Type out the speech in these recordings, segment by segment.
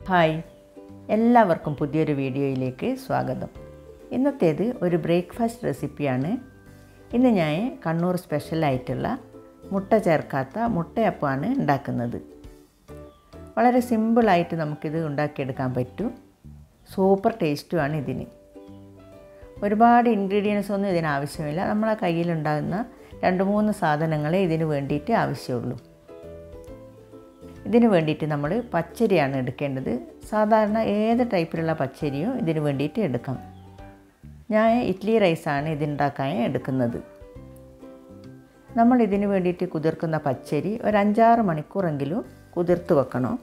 hi എല്ലാവർക്കും പുതിയൊരു വീഡിയോയിലേക്ക് സ്വാഗതം ഇന്നത്തേത് ഒരു ബ്രേക്ക്ഫാസ്റ്റ് റെസിപ്പിയാണ് ഇന്ന് ഞാൻ കണ്ണൂർ സ്പെഷ്യലായിട്ടുള്ള മുട്ട ചേർക്കാത്ത മുട്ടയപ്പമാണ് ഉണ്ടാക്കുന്നത് വളരെ സിമ്പിളായിട്ട് നമുക്കിത് ഉണ്ടാക്കിയെടുക്കാൻ പറ്റും സൂപ്പർ ടേസ്റ്റുമാണ് ഇതിന് ഒരുപാട് ഇൻഗ്രീഡിയൻസ് ഒന്നും ഇതിന് ആവശ്യമില്ല നമ്മളെ കയ്യിലുണ്ടാകുന്ന രണ്ട് മൂന്ന് സാധനങ്ങളെ ഇതിന് വേണ്ടിയിട്ട് ആവശ്യമുള്ളൂ ഇതിന് വേണ്ടിയിട്ട് നമ്മൾ പച്ചരിയാണ് എടുക്കേണ്ടത് സാധാരണ ഏത് ടൈപ്പിലുള്ള പച്ചരിയും ഇതിന് വേണ്ടിയിട്ട് എടുക്കാം ഞാൻ ഇഡ്ലി റൈസാണ് ഇതുണ്ടാക്കാൻ എടുക്കുന്നത് നമ്മൾ ഇതിന് വേണ്ടിയിട്ട് കുതിർക്കുന്ന പച്ചരി ഒരു അഞ്ചാറ് മണിക്കൂറെങ്കിലും കുതിർത്ത് വെക്കണം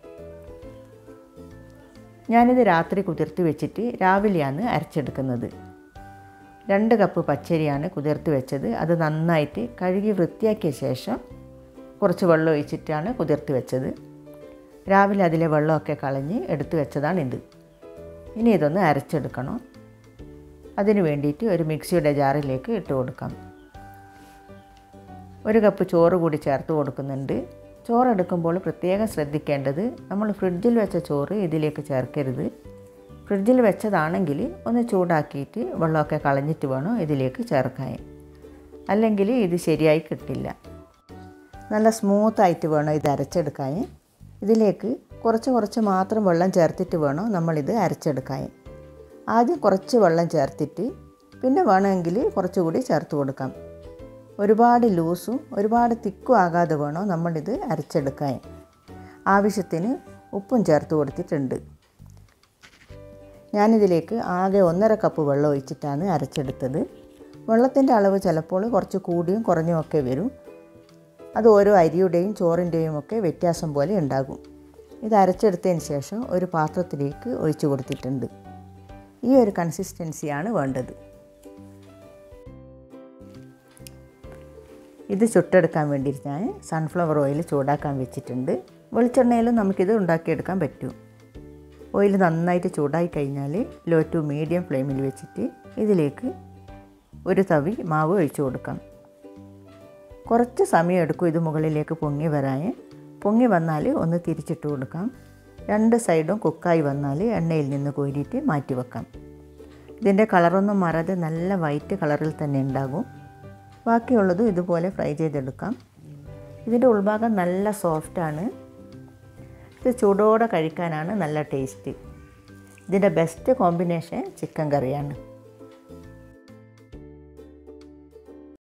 ഞാനിത് രാത്രി കുതിർത്ത് വെച്ചിട്ട് രാവിലെയാണ് അരച്ചെടുക്കുന്നത് രണ്ട് കപ്പ് പച്ചരിയാണ് കുതിർത്ത് വെച്ചത് അത് നന്നായിട്ട് കഴുകി വൃത്തിയാക്കിയ ശേഷം കുറച്ച് വെള്ളം ഒഴിച്ചിട്ടാണ് കുതിർത്ത് വെച്ചത് രാവിലെ അതിലെ വെള്ളമൊക്കെ കളഞ്ഞ് എടുത്തു വെച്ചതാണ് ഇത് ഇനി ഇതൊന്ന് അരച്ചെടുക്കണം അതിന് വേണ്ടിയിട്ട് ഒരു മിക്സിയുടെ ജാറിലേക്ക് ഇട്ട് കൊടുക്കാം ഒരു കപ്പ് ചോറ് കൂടി ചേർത്ത് കൊടുക്കുന്നുണ്ട് ചോറെടുക്കുമ്പോൾ പ്രത്യേകം ശ്രദ്ധിക്കേണ്ടത് നമ്മൾ ഫ്രിഡ്ജിൽ വെച്ച ചോറ് ഇതിലേക്ക് ചേർക്കരുത് ഫ്രിഡ്ജിൽ വെച്ചതാണെങ്കിൽ ഒന്ന് ചൂടാക്കിയിട്ട് വെള്ളമൊക്കെ കളഞ്ഞിട്ട് വേണം ഇതിലേക്ക് ചേർക്കാൻ അല്ലെങ്കിൽ ഇത് ശരിയായി കിട്ടില്ല നല്ല സ്മൂത്തായിട്ട് വേണം ഇത് അരച്ചെടുക്കാൻ ഇതിലേക്ക് കുറച്ച് കുറച്ച് മാത്രം വെള്ളം ചേർത്തിട്ട് വേണം നമ്മളിത് അരച്ചെടുക്കാൻ ആദ്യം കുറച്ച് വെള്ളം ചേർത്തിട്ട് പിന്നെ വേണമെങ്കിൽ കുറച്ചുകൂടി ചേർത്ത് കൊടുക്കാം ഒരുപാട് ലൂസും ഒരുപാട് തിക്കും ആകാതെ വേണം നമ്മളിത് അരച്ചെടുക്കാൻ ആവശ്യത്തിന് ഉപ്പും ചേർത്ത് കൊടുത്തിട്ടുണ്ട് ഞാനിതിലേക്ക് ആകെ ഒന്നര കപ്പ് വെള്ളം ഒഴിച്ചിട്ടാണ് അരച്ചെടുത്തത് വെള്ളത്തിൻ്റെ അളവ് ചിലപ്പോൾ കുറച്ച് കൂടിയും കുറഞ്ഞും ഒക്കെ വരും അത് ഓരോ അരിയുടെയും ചോറിൻ്റെയും ഒക്കെ വ്യത്യാസം പോലെ ഉണ്ടാകും ഇത് അരച്ചെടുത്തതിന് ശേഷം ഒരു പാത്രത്തിലേക്ക് ഒഴിച്ചു കൊടുത്തിട്ടുണ്ട് ഈ ഒരു കൺസിസ്റ്റൻസിയാണ് വേണ്ടത് ഇത് ചുട്ടെടുക്കാൻ വേണ്ടി ഞാൻ സൺഫ്ലവർ ഓയിൽ ചൂടാക്കാൻ വെച്ചിട്ടുണ്ട് വെളിച്ചെണ്ണയിലും നമുക്കിത് ഉണ്ടാക്കിയെടുക്കാൻ പറ്റും ഓയിൽ നന്നായിട്ട് ചൂടായി കഴിഞ്ഞാൽ ലോ ടു മീഡിയം ഫ്ലെയിമിൽ വെച്ചിട്ട് ഇതിലേക്ക് ഒരു തവി മാവ് ഒഴിച്ചു കൊടുക്കാം കുറച്ച് സമയം എടുക്കും ഇത് മുകളിലേക്ക് പൊങ്ങി വരാൻ പൊങ്ങി വന്നാൽ ഒന്ന് തിരിച്ചിട്ട് കൊടുക്കാം രണ്ട് സൈഡും കുക്കായി വന്നാൽ എണ്ണയിൽ നിന്ന് കോരിയിട്ട് മാറ്റി വെക്കാം ഇതിൻ്റെ കളറൊന്നും മാറാതെ നല്ല വൈറ്റ് കളറിൽ തന്നെ ഉണ്ടാകും ബാക്കിയുള്ളതും ഇതുപോലെ ഫ്രൈ ചെയ്തെടുക്കാം ഇതിൻ്റെ ഉൾഭാഗം നല്ല സോഫ്റ്റാണ് ഇത് ചൂടോടെ കഴിക്കാനാണ് നല്ല ടേസ്റ്റ് ഇതിൻ്റെ ബെസ്റ്റ് കോമ്പിനേഷൻ ചിക്കൻ കറിയാണ്